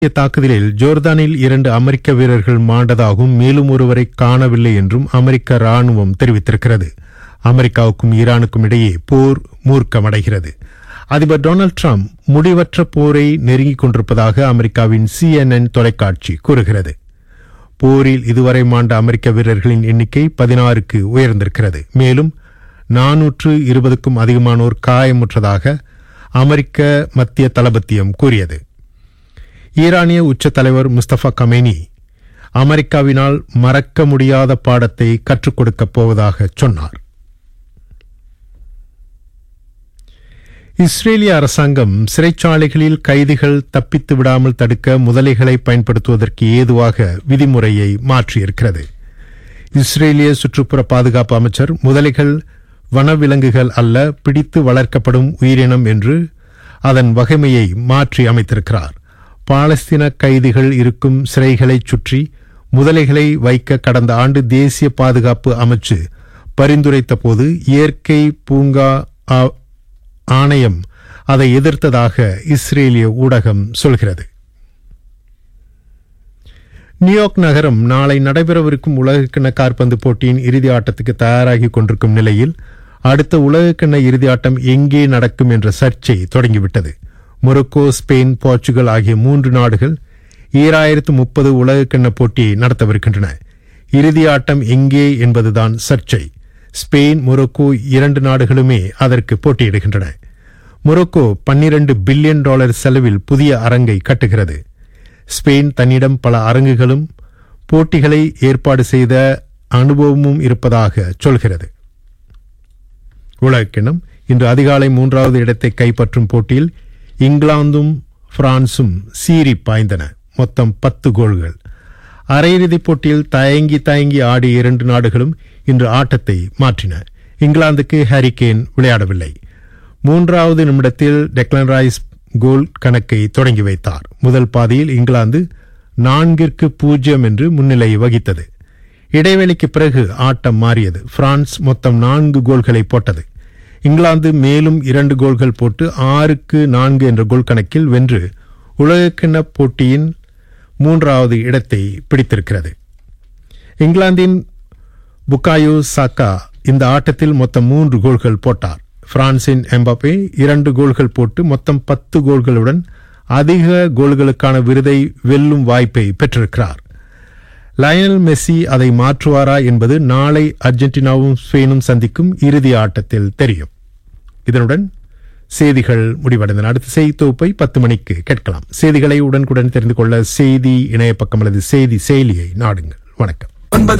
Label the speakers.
Speaker 1: இஸ்ரேலிய தாக்குதலில் ஜோர்தானில் இரண்டு அமெரிக்க வீரர்கள் மாண்டதாகவும் மேலும் ஒருவரை காணவில்லை என்றும் அமெரிக்க ராணுவம் தெரிவித்திருக்கிறது அமெரிக்காவுக்கும் ஈரானுக்கும் இடையே போர் மூர்க்கமடைகிறது அதிபர் டொனால்டு டிரம்ப் முடிவற்ற போரை நெருங்கிக் கொண்டிருப்பதாக அமெரிக்காவின் சிஎன்என் தொலைக்காட்சி கூறுகிறது போரில் இதுவரை மாண்ட அமெரிக்க வீரர்களின் எண்ணிக்கை பதினாறுக்கு உயர்ந்திருக்கிறது மேலும் நானூற்று இருபதுக்கும் அதிகமானோர் காயமுற்றதாக அமெரிக்க மத்திய தளபத்தியம் கூறியது ஈரானிய உச்ச தலைவர் முஸ்தபா கமேனி அமெரிக்காவினால் மறக்க முடியாத பாடத்தை கற்றுக் கொடுக்கப் போவதாக சொன்னார் இஸ்ரேலிய அரசாங்கம் சிறைச்சாலைகளில் கைதிகள் தப்பித்து விடாமல் தடுக்க முதலைகளை பயன்படுத்துவதற்கு ஏதுவாக விதிமுறையை மாற்றியிருக்கிறது இஸ்ரேலிய சுற்றுப்புற பாதுகாப்பு அமைச்சர் முதலைகள் வனவிலங்குகள் அல்ல பிடித்து வளர்க்கப்படும் உயிரினம் என்று அதன் வகைமையை மாற்றி அமைத்திருக்கிறார் பாலஸ்தீன கைதிகள் இருக்கும் சிறைகளைச் சுற்றி முதலைகளை வைக்க கடந்த ஆண்டு தேசிய பாதுகாப்பு அமைச்சு பரிந்துரைத்த போது இயற்கை பூங்கா ஆ- ஆணையம் அதை எதிர்த்ததாக இஸ்ரேலிய ஊடகம் சொல்கிறது நியூயார்க் நகரம் நாளை நடைபெறவிருக்கும் உலகக்கிண்ண காற்பந்து போட்டியின் இறுதி ஆட்டத்துக்கு தயாராகி கொண்டிருக்கும் நிலையில் அடுத்த உலகக்கிண்ண இறுதி ஆட்டம் எங்கே நடக்கும் என்ற சர்ச்சை தொடங்கிவிட்டது மொரோக்கோ ஸ்பெயின் போர்ச்சுகல் ஆகிய மூன்று நாடுகள் ஈராயிரத்து முப்பது உலகக்கிண்ண போட்டியை நடத்தவிருக்கின்றன இறுதி ஆட்டம் எங்கே என்பதுதான் சர்ச்சை ஸ்பெயின் மொரோக்கோ இரண்டு நாடுகளுமே அதற்கு போட்டியிடுகின்றன மொரோக்கோ பன்னிரண்டு பில்லியன் டாலர் செலவில் புதிய அரங்கை கட்டுகிறது ஸ்பெயின் தன்னிடம் பல அரங்குகளும் போட்டிகளை ஏற்பாடு செய்த அனுபவமும் இருப்பதாக சொல்கிறது உலகக்கிண்ணம் இன்று அதிகாலை மூன்றாவது இடத்தை கைப்பற்றும் போட்டியில் இங்கிலாந்தும் பிரான்சும் சீறி பாய்ந்தன மொத்தம் பத்து கோல்கள் அரையிறுதிப் போட்டியில் தயங்கி தயங்கி ஆடிய இரண்டு நாடுகளும் இன்று ஆட்டத்தை மாற்றின இங்கிலாந்துக்கு ஹாரிகேன் விளையாடவில்லை மூன்றாவது நிமிடத்தில் டெக்லன் ரைஸ் கோல் கணக்கை தொடங்கி வைத்தார் முதல் பாதியில் இங்கிலாந்து நான்கிற்கு பூஜ்ஜியம் என்று முன்னிலை வகித்தது இடைவெளிக்கு பிறகு ஆட்டம் மாறியது பிரான்ஸ் மொத்தம் நான்கு கோல்களை போட்டது இங்கிலாந்து மேலும் இரண்டு கோல்கள் போட்டு ஆறுக்கு நான்கு என்ற கோல் கணக்கில் வென்று உலகக்கிண்ண போட்டியின் மூன்றாவது இடத்தை பிடித்திருக்கிறது இங்கிலாந்தின் புக்காயோ சாக்கா இந்த ஆட்டத்தில் மொத்தம் மூன்று கோல்கள் போட்டார் பிரான்சின் எம்பாப்பே இரண்டு கோல்கள் போட்டு மொத்தம் பத்து கோல்களுடன் அதிக கோல்களுக்கான விருதை வெல்லும் வாய்ப்பை பெற்றிருக்கிறார் லயனல் மெஸ்ஸி அதை மாற்றுவாரா என்பது நாளை அர்ஜென்டினாவும் ஸ்பெயினும் சந்திக்கும் இறுதி ஆட்டத்தில் தெரியும் இதனுடன் செய்திகள் முடிவடைந்தன அடுத்த செய்தி தொகுப்பை பத்து மணிக்கு கேட்கலாம் செய்திகளை உடனுக்குடன் தெரிந்து கொள்ள செய்தி இணைய பக்கம் அல்லது செய்தி செயலியை நாடுங்கள் வணக்கம்
Speaker 2: ஒன்பது